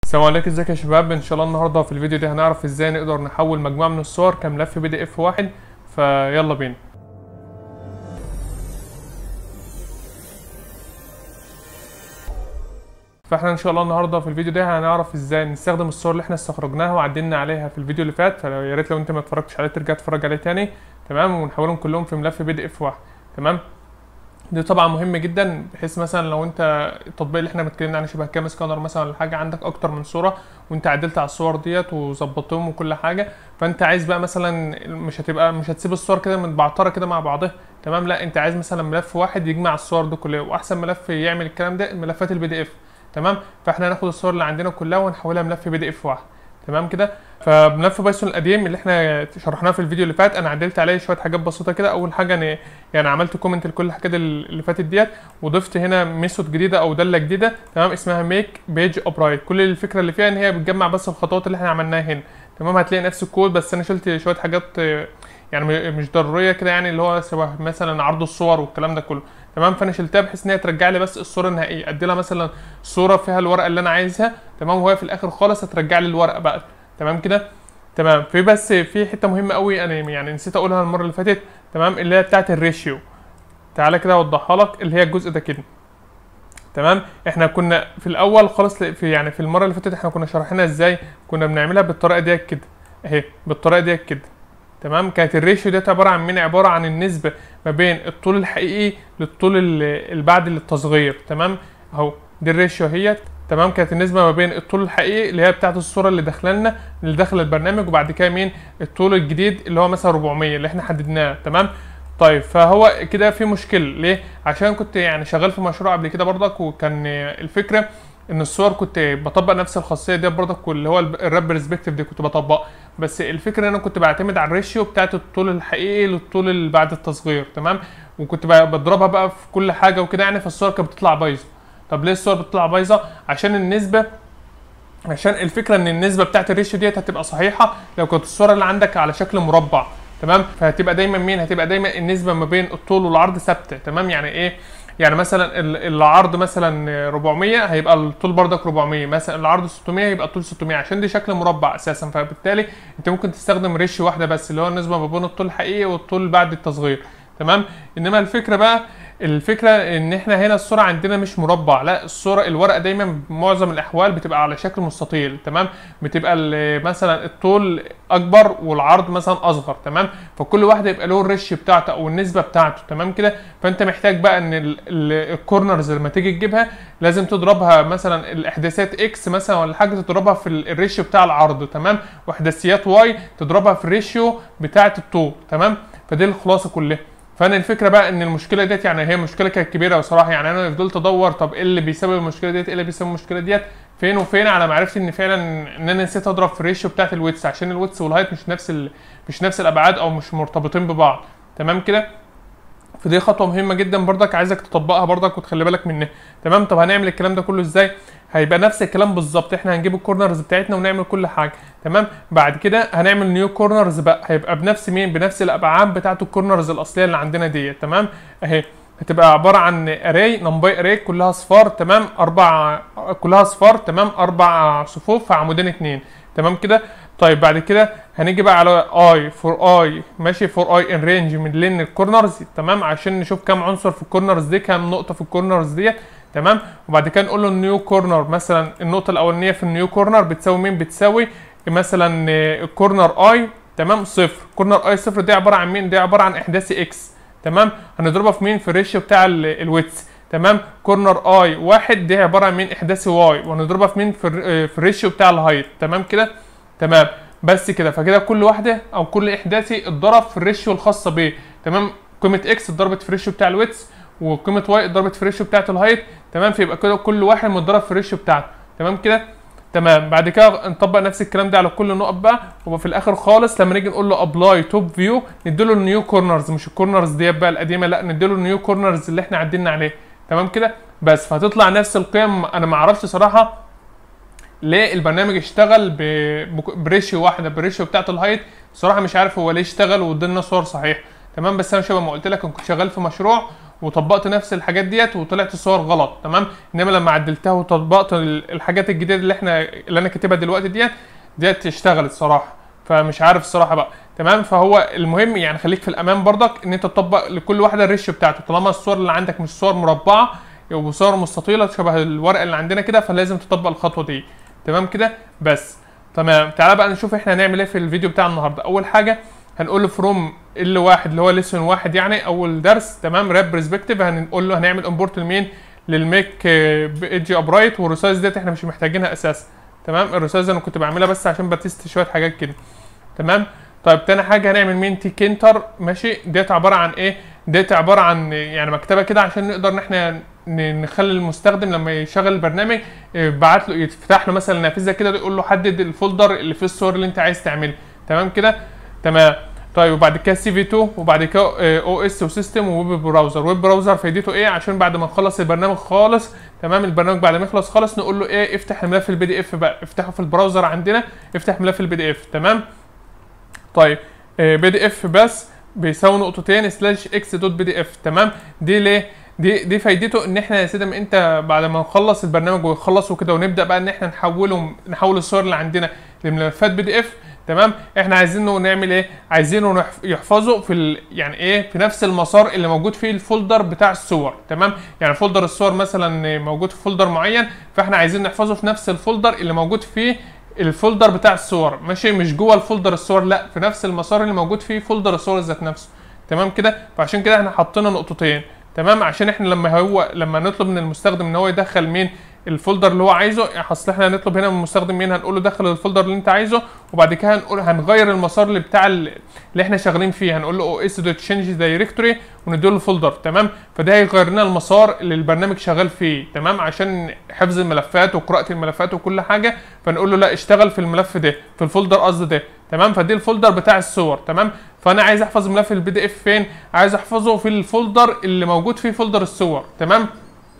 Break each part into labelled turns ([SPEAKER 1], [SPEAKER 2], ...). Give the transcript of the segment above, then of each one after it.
[SPEAKER 1] السلام عليكم ازيك يا شباب ان شاء الله النهارده في الفيديو ده هنعرف ازاي نقدر نحول مجموعه من الصور كملف بي دي اف واحد فيلا بينا فاحنا ان شاء الله النهارده في الفيديو ده هنعرف ازاي نستخدم الصور اللي احنا استخرجناها وعدلنا عليها في الفيديو اللي فات فيا ريت لو انت ما اتفرجتش عليه ترجع تتفرج عليه تاني تمام ونحولهم كلهم في ملف بي دي اف واحد تمام دي طبعا مهم جدا بحيث مثلا لو انت التطبيق اللي احنا بنتكلمنا عنه شبه كام سكانر مثلا ولا حاجه عندك اكتر من صوره وانت عدلت على الصور ديت وظبطتهم وكل حاجه فانت عايز بقى مثلا مش هتبقى مش هتسيب الصور كده متبعتره كده مع بعضها تمام لا انت عايز مثلا ملف واحد يجمع الصور دي كلها واحسن ملف يعمل الكلام ده ملفات البي دي اف تمام فاحنا هناخد الصور اللي عندنا كلها ونحولها ملف بي دي اف واحد تمام كده فملف بايثون القديم اللي احنا شرحناه في الفيديو اللي فات انا عدلت عليه شويه حاجات بسيطه كده اول حاجه انا يعني عملت كومنت لكل الحاجات اللي فاتت ديت وضفت هنا ميثود جديده او داله جديده تمام اسمها ميك بيج ابرايت كل الفكره اللي فيها ان هي بتجمع بس الخطوات اللي احنا عملناها هنا تمام هتلاقي نفس الكود بس انا شلت شويه حاجات يعني مش ضروريه كده يعني اللي هو شبه مثلا عرض الصور والكلام ده كله تمام فانا شلتها بحيث ان هي ترجع لي بس الصوره النهائيه ادي لها مثلا صوره فيها الورقه اللي انا عايزها تمام وهي في الاخر خالص هترجع لي الورقه بقى تمام كده تمام في بس في حته مهمه قوي انا يعني نسيت اقولها المره اللي فاتت تمام اللي هي بتاعه الريشيو تعالى كده اوضحها لك اللي هي الجزء ده كده تمام احنا كنا في الاول خالص في يعني في المره اللي فاتت احنا كنا شارحينها ازاي كنا بنعملها بالطريقه ديت كده اهي بالطريقه ديت كده تمام كانت الريشيو ديت عباره عن مين عباره عن النسبه ما بين الطول الحقيقي للطول اللي بعد التصغير تمام اهو دي الريشيو اهيت تمام كانت النسبه ما بين الطول الحقيقي اللي هي بتاعه الصوره اللي داخله لنا اللي داخل البرنامج وبعد كده مين الطول الجديد اللي هو مثلا 400 اللي احنا حددناه تمام طيب فهو كده في مشكله ليه عشان كنت يعني شغال في مشروع قبل كده برضك وكان الفكره ان الصور كنت بطبق نفس الخاصيه دي برضك واللي هو الراب برسبكتيف دي كنت بطبق بس الفكره ان انا كنت بعتمد على الريشيو بتاعت الطول الحقيقي للطول اللي بعد التصغير تمام وكنت بضربها بقى في كل حاجه وكده يعني فالصور كانت بتطلع بايظه طب ليه الصور بتطلع بايظه عشان النسبه عشان الفكره ان النسبه بتاعت الريشيو ديت هتبقى صحيحه لو كانت الصوره اللي عندك على شكل مربع تمام فهتبقى دايما مين هتبقى دايما النسبه ما بين الطول والعرض ثابته تمام يعني ايه يعني مثلا العرض مثلا 400 هيبقى الطول بردك 400 مثلا العرض 600 هيبقى الطول 600 عشان دي شكل مربع اساسا فبالتالي انت ممكن تستخدم ريشيو واحده بس اللي هو النسبه ما بين الطول الحقيقي والطول بعد التصغير تمام انما الفكره بقى الفكره ان احنا هنا الصوره عندنا مش مربع لا الصوره الورقه دايما معظم الاحوال بتبقى على شكل مستطيل تمام بتبقى مثلا الطول اكبر والعرض مثلا اصغر تمام فكل واحده يبقى له الريش بتاعته او النسبه بتاعته تمام كده فانت محتاج بقى ان الكورنرز لما تيجي تجيبها لازم تضربها مثلا الاحداثيات اكس مثلا ولا حاجه تضربها في الريشيو بتاع العرض تمام واحداثيات واي تضربها في الريشيو بتاعه الطول تمام فدي الخلاصه كلها فانا الفكره بقى ان المشكله ديت يعني هي مشكله كانت كبيره بصراحه يعني انا فضلت ادور طب ايه اللي بيسبب المشكله ديت ايه اللي بيسبب المشكله ديت فين وفين على ما عرفت ان فعلا ان انا نسيت اضرب في الريشيو بتاعت الويتس عشان الويتس والهايت مش نفس ال... مش نفس الابعاد او مش مرتبطين ببعض تمام كده فدي خطوه مهمه جدا برضك عايزك تطبقها برضك وتخلي بالك منها تمام طب هنعمل الكلام ده كله ازاي هيبقى نفس الكلام بالظبط احنا هنجيب الكورنرز بتاعتنا ونعمل كل حاجه تمام بعد كده هنعمل نيو كورنرز بقى هيبقى بنفس مين بنفس الابعاد بتاعه الكورنرز الاصليه اللي عندنا ديت تمام اهي هتبقى عباره عن اري نمبر اري كلها صفار تمام اربع كلها صفار تمام اربع صفوف في عمودين اتنين تمام كده طيب بعد كده هنيجي بقى على اي فور اي ماشي فور اي ان رينج من لين الكورنرز تمام عشان نشوف كام عنصر في الكورنرز دي كام نقطه في الكورنرز ديت تمام وبعد كده نقول له النيو كورنر مثلا النقطه الاولانيه في النيو كورنر بتساوي مين بتساوي مثلا الكورنر اي تمام صفر كورنر اي صفر دي عباره عن مين دي عباره عن احداثي اكس تمام هنضربها في مين في الريشيو بتاع الويتس تمام كورنر اي واحد دي عباره عن مين احداثي واي وهنضربها في مين في, في الريشيو بتاع الهايت تمام كده تمام بس كده فكده كل واحده او كل احداثي اتضرب في الريشيو الخاصه بيه تمام قيمه اكس اتضربت في الريشيو بتاع الويتس وقيمه واي اتضربت في الريشيو بتاعت الهايت تمام فيبقى كده كل واحد متضرب في الريشيو بتاعته تمام كده تمام بعد كده نطبق نفس الكلام ده على كل نقط بقى وفي الاخر خالص لما نيجي نقول له ابلاي توب فيو نديله النيو كورنرز مش الكورنرز ديت بقى القديمه لا نديله النيو كورنرز اللي احنا عدلنا عليه تمام كده بس فهتطلع نفس القيم انا ما اعرفش صراحه ليه البرنامج اشتغل بريشيو واحده بريشيو بتاعت الهايت صراحه مش عارف هو ليه اشتغل وادالنا صور صحيح تمام بس انا شبه ما قلت لك انا كنت شغال في مشروع وطبقت نفس الحاجات ديت وطلعت الصور غلط تمام انما لما عدلتها وطبقت ال- الحاجات الجديده اللي احنا اللي انا كاتبها دلوقتي ديت ديت اشتغلت صراحه فمش عارف الصراحه بقى تمام فهو المهم يعني خليك في الامان برضك ان انت تطبق لكل واحده الريشيو بتاعته طالما الصور اللي عندك مش صور مربعه وصور مستطيله شبه الورقه اللي عندنا كده فلازم تطبق الخطوه دي تمام كده بس تمام تعالى بقى نشوف احنا هنعمل ايه في الفيديو بتاع النهارده اول حاجه هنقول له فروم ال واحد اللي هو ليسون واحد يعني اول درس تمام راب برسبكتيف هنقول له هنعمل امبورت لمين للميك ايدج ابرايت والرسايز ديت احنا مش محتاجينها اساسا تمام الرسايز انا كنت بعملها بس عشان بتست شويه حاجات كده تمام طيب تاني حاجه هنعمل مين تي كينتر ماشي ديت عباره عن ايه ديت عباره عن يعني مكتبه كده عشان نقدر ان احنا ن- نخلي المستخدم لما يشغل البرنامج بعت له يفتح له مثلا نافذه كده يقول له حدد الفولدر اللي فيه الصور اللي انت عايز تعملها تمام كده تمام طيب وبعد كده سي في 2 وبعد كده او اس وسيستم وويب براوزر ويب براوزر فايدته ايه عشان بعد ما نخلص البرنامج خالص تمام البرنامج بعد ما يخلص خالص نقول له ايه افتح الملف البي دي اف بقى افتحه في البراوزر عندنا افتح ملف البي دي اف تمام طيب بي دي اف بس بيساوي نقطتين سلاش اكس دوت بي دي اف تمام دي ليه دي دي فايدته ان احنا يا سيدي ما انت بعد ما نخلص البرنامج ويخلص وكده ونبدا بقى ان احنا نحوله نحول الصور اللي عندنا لملفات بي دي اف تمام احنا عايزينه نعمل ايه عايزينه نحف- يحفظه في ال... يعني ايه في نفس المسار اللي موجود فيه الفولدر بتاع الصور تمام يعني فولدر الصور مثلا موجود في فولدر معين فاحنا عايزين نحفظه في نفس الفولدر اللي موجود فيه الفولدر بتاع الصور ماشي مش جوه الفولدر الصور لا في نفس المسار اللي موجود فيه فولدر الصور ذات نفسه تمام كده فعشان كده احنا حطينا نقطتين تمام عشان احنا لما هو لما نطلب من المستخدم ان هو يدخل مين الفولدر اللي هو عايزه اصل احنا هنطلب هنا من المستخدم مين هنقول له دخل الفولدر اللي انت عايزه وبعد كده هنقول هنغير المسار اللي بتاع ال- اللي احنا شغالين فيه هنقول له او اس دوت تشينج دايركتوري ونديله الفولدر تمام فده هيغير لنا المسار اللي البرنامج شغال فيه تمام عشان حفظ الملفات وقراءه الملفات وكل حاجه فنقول له لا اشتغل في الملف ده في الفولدر قصدي ده تمام فدي الفولدر بتاع الصور تمام فانا عايز احفظ ملف البي دي اف فين عايز احفظه في الفولدر اللي موجود فيه فولدر الصور تمام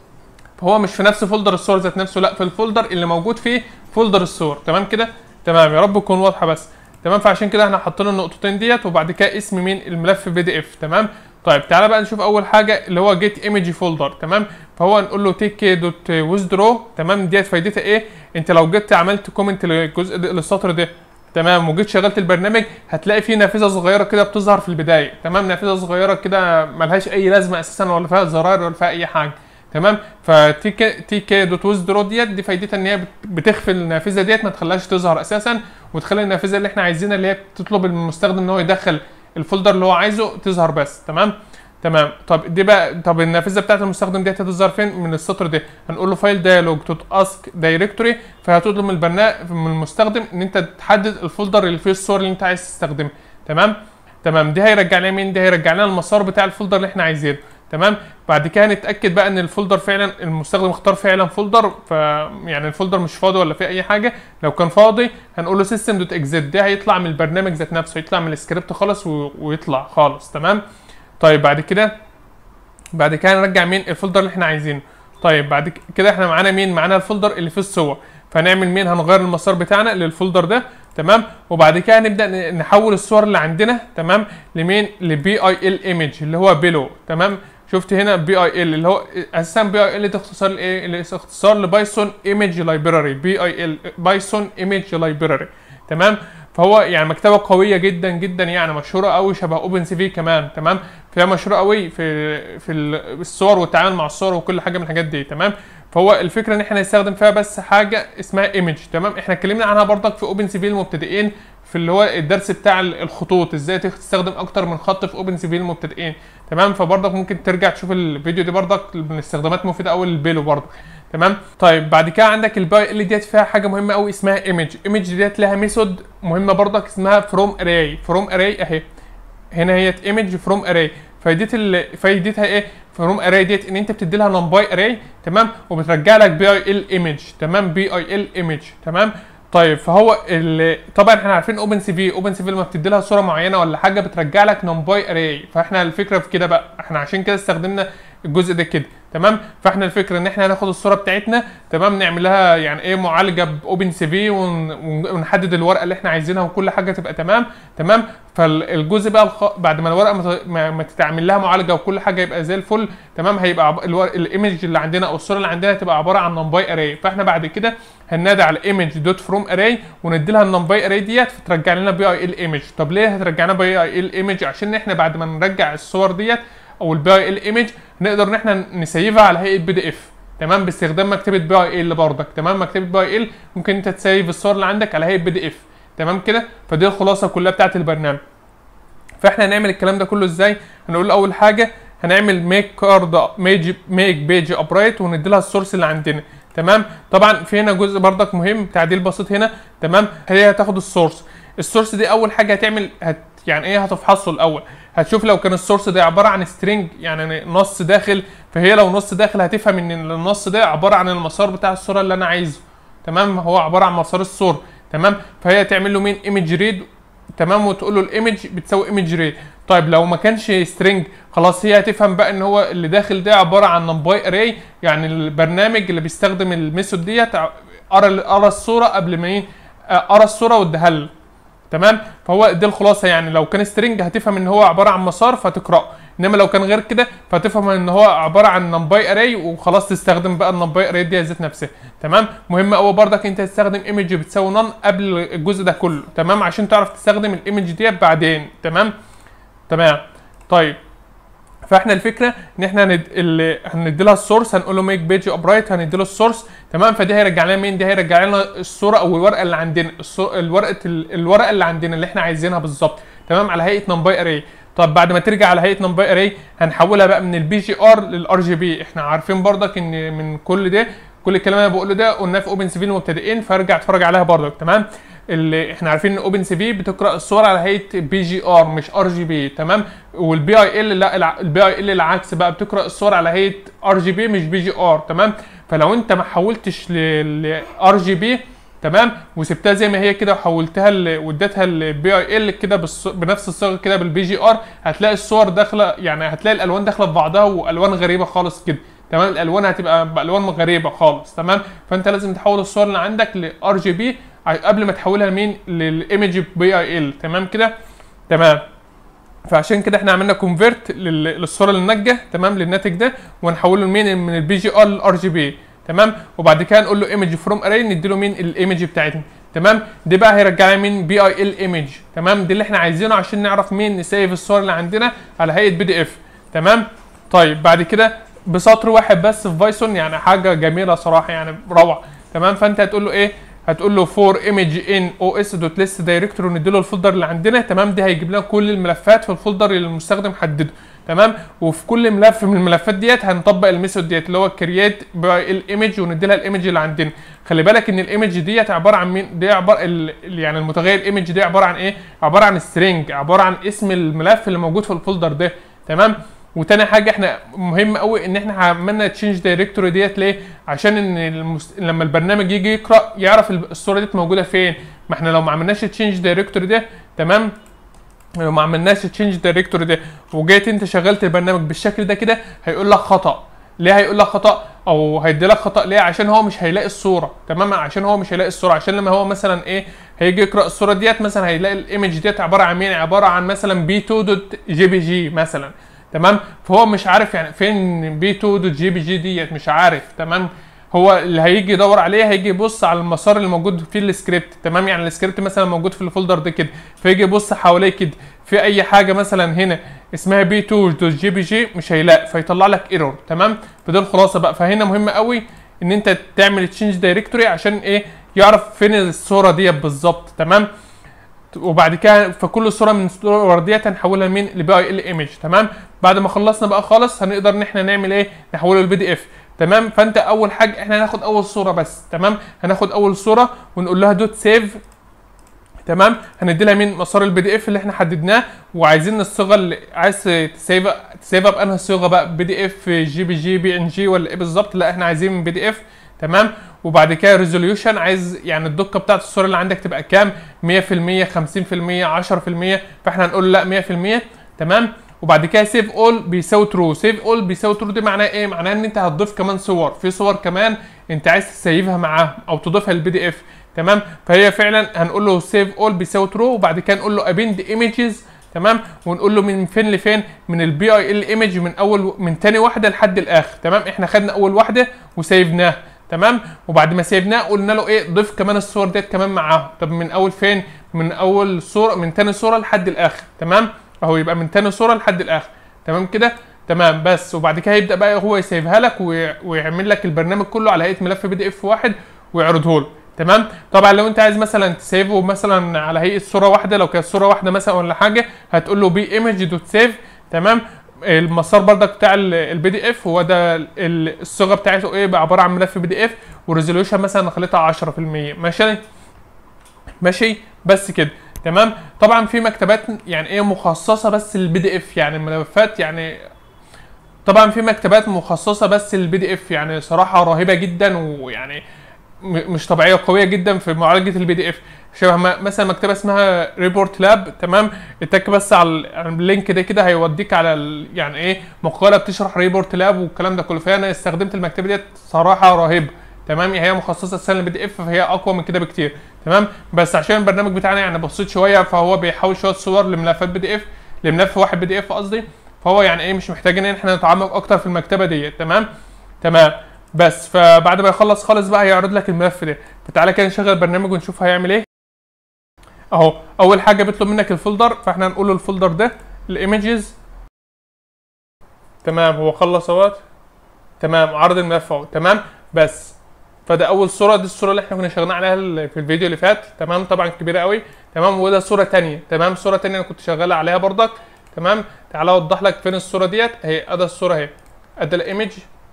[SPEAKER 1] فهو مش في نفس فولدر الصور ذات نفسه لا في الفولدر اللي موجود فيه فولدر الصور تمام كده تمام يا رب تكون واضحه بس تمام فعشان كده احنا حاطين النقطتين ديت وبعد كده اسم مين الملف بي دي اف تمام طيب تعالى بقى نشوف اول حاجه اللي هو جيت ايمج فولدر تمام فهو نقول له تيك دوت ويزدرو تمام ديت فايدتها ايه انت لو جيت عملت كومنت للجزء ده للسطر ده تمام وجيت شغلت البرنامج هتلاقي فيه نافذه صغيره كده بتظهر في البدايه تمام نافذه صغيره كده ملهاش اي لازمه اساسا ولا فيها زراير ولا فيها اي حاجه تمام فتي كي تي كي دوت ويزدرو ديت دي فايدتها ان هي بت- بتخفي النافذه ديت ما تخليهاش تظهر اساسا وتخلي النافذه اللي احنا عايزينها اللي هي بتطلب من المستخدم ان هو يدخل الفولدر اللي هو عايزه تظهر بس تمام تمام طب دي بقى طب النافذه بتاعت المستخدم ديت هتظهر فين من السطر ده هنقول له فايل دايلوج دوت اسك دايركتوري فهتطلب من البرنامج من المستخدم ان انت تحدد الفولدر اللي فيه الصور اللي انت عايز تستخدمها تمام تمام دي هيرجع لنا مين دي هيرجع لنا المسار بتاع الفولدر اللي احنا عايزينه تمام بعد كده نتاكد بقى ان الفولدر فعلا المستخدم اختار فعلا فولدر ف يعني الفولدر مش فاضي ولا فيه اي حاجه لو كان فاضي هنقول له سيستم دوت اكزيت ده هيطلع من البرنامج ذات نفسه يطلع من السكريبت خالص و... ويطلع خالص تمام طيب بعد كده بعد كده نرجع مين الفولدر اللي احنا عايزينه طيب بعد ك- كده احنا معانا مين معانا الفولدر اللي فيه الصور فنعمل مين هنغير المسار بتاعنا للفولدر ده تمام وبعد كده نبدا ن- نحول الصور اللي عندنا تمام لمين لبي اي ال ايمج اللي هو بيلو تمام شفت هنا بي اي ال اللي هو اساسا بي اي ال ده اختصار لايه اللي اختصار لبايثون ايمج لايبراري بي اي ال بايثون ايمج لايبراري تمام فهو يعني مكتبه قويه جدا جدا يعني مشهوره قوي شبه اوبن سي في كمان تمام فهي مشهوره قوي في في ال- الصور والتعامل مع الصور وكل حاجه من الحاجات دي تمام فهو الفكره ان احنا نستخدم فيها بس حاجه اسمها ايمج تمام احنا اتكلمنا عنها برضك في اوبن سي في المبتدئين في اللي هو الدرس بتاع ال- الخطوط ازاي تستخدم اكتر من خط في اوبن سي في المبتدئين تمام فبرضك ممكن ترجع تشوف الفيديو دي برضك من استخدامات مفيده قوي للبيلو برضك تمام طيب بعد كده عندك الباي ال ديت فيها حاجه مهمه قوي اسمها ايمج ايمج ديت لها ميثود مهمه برضك اسمها فروم اري فروم اري اهي هنا هي ايمج فروم اري فايدة ال... فايدتها ايه فروم اري ديت ان انت بتدي لها نمباي اري تمام وبترجع لك بي اي ال ايمج تمام بي اي ال ايمج تمام طيب فهو ال... طبعا احنا عارفين اوبن سي في اوبن سي في لما بتدي لها صوره معينه ولا حاجه بترجع لك نمباي اري فاحنا الفكره في كده بقى احنا عشان كده استخدمنا الجزء ده كده تمام فاحنا الفكره ان احنا هناخد الصوره بتاعتنا تمام نعمل لها يعني ايه معالجه باوبن سي في ونحدد الورقه اللي احنا عايزينها وكل حاجه تبقى تمام تمام فالجزء بقى الخ... بعد ما الورقه ما ت- ما ما تتعمل لها معالجه وكل حاجه يبقى زي الفل تمام هيبقى عب... الور... الايمج اللي عندنا او الصوره اللي عندنا تبقى عباره عن نمباي اري فاحنا بعد كده هننادي على ايمج دوت فروم اري وندي لها النمباي اري ديت فترجع لنا بي اي ال ايمج طب ليه هترجع لنا بي اي ال ايمج عشان احنا بعد ما نرجع الصور ديت او البي اي ال ايمج نقدر ان احنا نسيفها على هيئه بي دي اف تمام باستخدام مكتبه بي اي ال برضك تمام مكتبه بي اي ال ممكن انت تسيف الصور اللي عندك على هيئه بي دي اف تمام كده فدي الخلاصه كلها بتاعت البرنامج فاحنا هنعمل الكلام ده كله ازاي هنقول اول حاجه هنعمل ميك كارد ميك ميك بيج ابرايت وندي لها السورس اللي عندنا تمام طبعا في هنا جزء بردك مهم تعديل بسيط هنا تمام هي هتاخد السورس السورس دي اول حاجه هتعمل هت يعني ايه هتفحصه الاول هتشوف لو كان السورس ده عباره عن سترينج يعني نص داخل فهي لو نص داخل هتفهم ان النص ده عباره عن المسار بتاع الصوره اللي انا عايزه تمام هو عباره عن مسار الصوره تمام فهي تعمل له مين ايمج ريد تمام وتقول له الايمج بتساوي ايمج ريد طيب لو ما كانش سترينج خلاص هي هتفهم بقى ان هو اللي داخل ده عباره عن نمباي اري يعني البرنامج اللي بيستخدم الميثود ديت ع- قرا قرا الصوره قبل ما ين- آه، قرا الصوره واداها لنا تمام فهو دي الخلاصه يعني لو كان سترينج هتفهم ان هو عباره عن مسار فتقراه انما لو كان غير كده فتفهم ان هو عباره عن نمباي اري وخلاص تستخدم بقى النمباي اري دي ذات نفسها تمام مهم قوي برضك انت تستخدم ايمج بتساوي نون قبل الجزء ده كله تمام عشان تعرف تستخدم الايمج دي بعدين تمام تمام طيب فاحنا الفكره ان احنا هند... اللي هندي لها السورس هنقول له ميك بيج ابرايت هندي له السورس تمام فدي هيرجع لنا مين دي هيرجع لنا الصوره او الورقه اللي عندنا الصو... الورقه ال... الورقه اللي عندنا اللي احنا عايزينها بالظبط تمام على هيئه نمباي اري طب بعد ما ترجع على هيئه نمباي اري هنحولها بقى من البي جي ار للار جي بي احنا عارفين برضك ان من كل ده كل الكلام اللي انا بقوله ده قلناه في اوبن سي في المبتدئين فارجع اتفرج عليها برضك تمام اللي احنا عارفين ان اوبن سي في بتقرا الصور على هيئه بي جي ار مش ار جي بي تمام والبي اي ال لا البي اي ال العكس بقى بتقرا الصور على هيئه ار جي بي مش بي جي ار تمام فلو انت ما حولتش لار جي بي تمام وسبتها زي ما هي كده وحولتها ل- واديتها للبي اي ال كده بالص- بنفس الصيغه كده بالبي جي ار هتلاقي الصور داخله يعني هتلاقي الالوان داخله في بعضها والوان غريبه خالص كده تمام الالوان هتبقى بالوان غريبه خالص تمام فانت لازم تحول الصور اللي عندك لار جي بي قبل ما تحولها لمين للايمج بي اي ال تمام كده تمام فعشان كده احنا عملنا كونفيرت للصوره اللي ناتجه تمام للناتج ده ونحوله لمين من البي جي ار للار جي بي تمام وبعد كده نقول له ايمج فروم اري ندي له مين الايمج بتاعتنا تمام دي بقى هيرجع لنا مين بي اي ال ايمج تمام دي اللي احنا عايزينه عشان نعرف مين نسيف الصور اللي عندنا على هيئه بي دي اف تمام طيب بعد كده بسطر واحد بس في بايثون يعني حاجه جميله صراحه يعني روعه تمام فانت هتقول له ايه هتقول له فور ايمج ان او اس دوت ليست دايركتور وندي له الفولدر اللي عندنا تمام دي هيجيب لنا كل الملفات في الفولدر اللي المستخدم حدده تمام وفي كل ملف من الملفات ديت هنطبق الميثود ديت اللي هو كرييت الايمج وندي لها الايمج اللي عندنا خلي بالك ان الايمج ديت عباره عن مين دي عباره ال- يعني المتغير الايمج دي عباره عن ايه عباره عن سترينج عباره عن اسم الملف اللي موجود في الفولدر ده تمام وتاني حاجه احنا مهم قوي ان احنا عملنا تشينج دايركتوري ديت ليه عشان ان المس... لما البرنامج يجي يقرا يعرف ال- الصوره ديت موجوده فين ما احنا لو ما عملناش تشينج دايركتوري ده تمام لو ما عملناش تشينج دايركتوري ده وجيت انت شغلت البرنامج بالشكل ده كده هيقول لك خطا ليه هيقول لك خطا او هيدي لك خطا ليه عشان هو مش هيلاقي الصوره تمام عشان هو مش هيلاقي الصوره عشان لما هو مثلا ايه هيجي يقرا الصوره ديت مثلا هيلاقي الايمج ديت عباره عن مين عباره عن مثلا بي 2 دوت جي بي جي مثلا تمام فهو مش عارف يعني فين بي 2 دوت جي بي جي ديت مش عارف تمام هو اللي هيجي يدور عليه هيجي يبص على المسار اللي موجود فيه السكريبت تمام يعني السكريبت مثلا موجود في الفولدر ده كده فيجي يبص حواليه كده في اي حاجه مثلا هنا اسمها بي 2 دوت جي بي جي مش هيلاقي فيطلع لك ايرور تمام فده الخلاصه بقى فهنا مهم قوي ان انت تعمل تشينج دايركتوري عشان ايه يعرف فين الصوره ديت بالظبط تمام وبعد كده فكل صوره من الصور ديت هنحولها لمين لبي اي ال ايمج تمام بعد ما خلصنا بقى خالص هنقدر ان احنا نعمل ايه نحوله للبي دي اف تمام فانت اول حاجه احنا هناخد اول صوره بس تمام هناخد اول صوره ونقول لها دوت سيف تمام هندي لها مين مسار البي دي اف اللي احنا حددناه وعايزين الصيغه اللي عايز تسيف تسيفها بانهي صيغه بقى بي دي اف جي بي جي بي ان جي ولا ايه بالظبط لا احنا عايزين بي دي اف تمام وبعد كده ريزوليوشن عايز يعني الدقه بتاعت الصوره اللي عندك تبقى كام 100% 50% 10% فاحنا هنقول لا 100% تمام وبعد كده سيف اول بيساوي ترو سيف اول بيساوي ترو دي معناها ايه معناها ان انت هتضيف كمان صور في صور كمان انت عايز تسيفها معاهم او تضيفها للبي دي اف تمام فهي فعلا هنقول له سيف اول بيساوي ترو وبعد كده نقول له ابند ايمجز تمام ونقول له من فين لفين من البي اي ال ايمج من اول من تاني واحده لحد الاخر تمام احنا خدنا اول واحده وسيفناها تمام وبعد ما سيبناه قلنا له ايه ضيف كمان الصور ديت كمان معاهم طب من اول فين من اول صوره من تاني صوره لحد الاخر تمام اهو يبقى من تاني صوره لحد الاخر تمام كده تمام بس وبعد كده يبدا بقى هو يسيبها لك وي- ويعمل لك البرنامج كله على هيئه ملف بي دي اف واحد ويعرضه لك تمام طبعا لو انت عايز مثلا تسيفه مثلا على هيئه صوره واحده لو كانت صوره واحده مثلا ولا حاجه هتقول له بي ايمج دوت سيف تمام المسار برضك بتاع البي دي اف هو ده ال- الصيغه بتاعته ايه بقى عباره عن ملف بي دي اف وريزوليوشن مثلا خليتها 10% ماشي ماشي بس كده تمام طبعا في مكتبات يعني ايه مخصصه بس للبي دي اف يعني الملفات يعني طبعا في مكتبات مخصصه بس للبي دي اف يعني صراحه رهيبه جدا ويعني م- مش طبيعيه قويه جدا في معالجه البي دي اف شبه ما- مثلا مكتبه اسمها ريبورت لاب تمام اتك بس على ال- على اللينك ده كده هيوديك على ال- يعني ايه مقاله بتشرح ريبورت لاب والكلام ده كله فانا استخدمت المكتبه ديت صراحه رهيبه تمام هي مخصصه اساسا للبي دي اف فهي اقوى من كده بكتير تمام بس عشان البرنامج بتاعنا يعني بسيط شويه فهو بيحول شويه صور لملفات بي دي اف لملف واحد بي دي اف قصدي فهو يعني ايه مش محتاجين ان احنا نتعمق اكتر في المكتبه ديت تمام تمام بس فبعد ما يخلص خالص بقى هيعرض لك الملف ده فتعالى كده نشغل البرنامج ونشوف هيعمل ايه اهو اول حاجه بيطلب منك الفولدر فاحنا هنقول له الفولدر ده الايمجز تمام هو خلص اهوت تمام عرض الملف اهو تمام بس فده اول صوره دي الصوره اللي احنا كنا شغالين عليها ال- في الفيديو اللي فات تمام طبعا كبيره قوي تمام وده صوره تانية تمام صوره تانية انا كنت شغال عليها برضك تمام تعالى اوضح لك فين الصوره ديت اهي ادي الصوره اهي ادي الايمج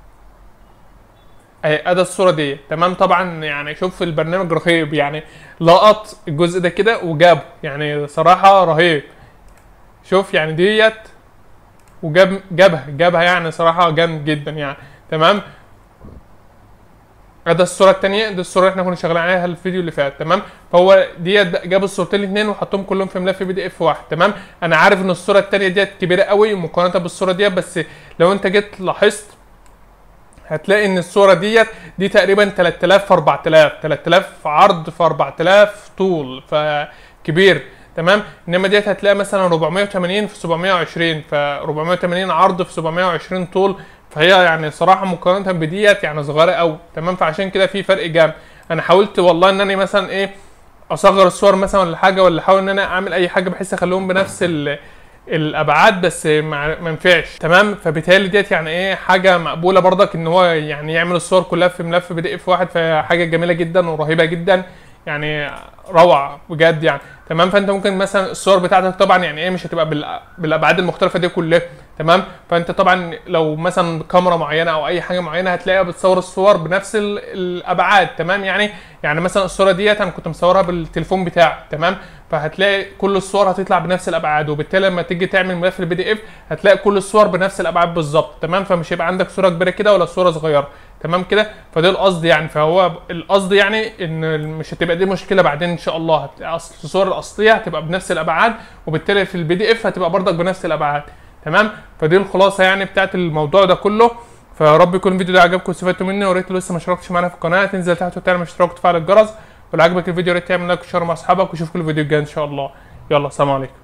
[SPEAKER 1] اهي ادي الصوره دي تمام طبعا يعني شوف البرنامج رهيب يعني لقط الجزء ده كده وجابه يعني صراحه رهيب شوف يعني ديت وجاب جابها جابها يعني صراحه جامد جدا يعني تمام ادي الصوره الثانيه دي الصوره اللي احنا كنا شغالين عليها الفيديو اللي فات تمام فهو ديت بقى جاب الصورتين الاثنين وحطهم كلهم في ملف بي دي اف واحد تمام انا عارف ان الصوره الثانيه ديت كبيره قوي مقارنه بالصوره ديت بس لو انت جيت لاحظت هتلاقي ان الصوره ديت دي تقريبا 3000 في 4000 3000 عرض في 4000 طول فكبير تمام انما ديت هتلاقي مثلا 480 في 720 ف 480 عرض في 720 طول فهي يعني صراحه مقارنه بديت يعني صغيره قوي تمام فعشان كده في فرق جامد انا حاولت والله ان انا مثلا ايه اصغر الصور مثلا ولا حاجه ولا احاول ان انا اعمل اي حاجه بحيث اخليهم بنفس ال الابعاد بس ما ما ينفعش تمام فبالتالي ديت يعني ايه حاجه مقبوله برضك ان هو يعني يعمل الصور كلها في ملف بي دي اف واحد فهي حاجه جميله جدا ورهيبه جدا يعني روعه بجد يعني تمام فانت ممكن مثلا الصور بتاعتك طبعا يعني ايه مش هتبقى بال- بالابعاد المختلفه دي كلها تمام فانت طبعا لو مثلا كاميرا معينه او اي حاجه معينه هتلاقيها بتصور الصور بنفس ال- الابعاد تمام يعني يعني مثلا الصوره ديت انا كنت مصورها بالتليفون بتاعي تمام فهتلاقي كل الصور هتطلع بنفس الابعاد وبالتالي لما تيجي تعمل ملف البي دي اف هتلاقي كل الصور بنفس الابعاد بالظبط تمام فمش هيبقى عندك صوره كبيره كده ولا صوره صغيره تمام كده فده القصد يعني فهو القصد يعني ان مش هتبقى دي مشكله بعدين ان شاء الله هت- اصل الصور الاصليه هتبقى بنفس الابعاد وبالتالي في البي دي اف هتبقى برضك بنفس الابعاد تمام فدي الخلاصه يعني بتاعت الموضوع ده كله فيا رب يكون الفيديو ده عجبكم واستفدتوا مني وريت لو لسه ما اشتركتش معانا في القناه تنزل تحت وتعمل اشتراك وتفعل الجرس ولو عجبك الفيديو يا ريت تعمل لايك وشير مع اصحابك واشوفكم الفيديو الجاي ان شاء الله يلا سلام عليكم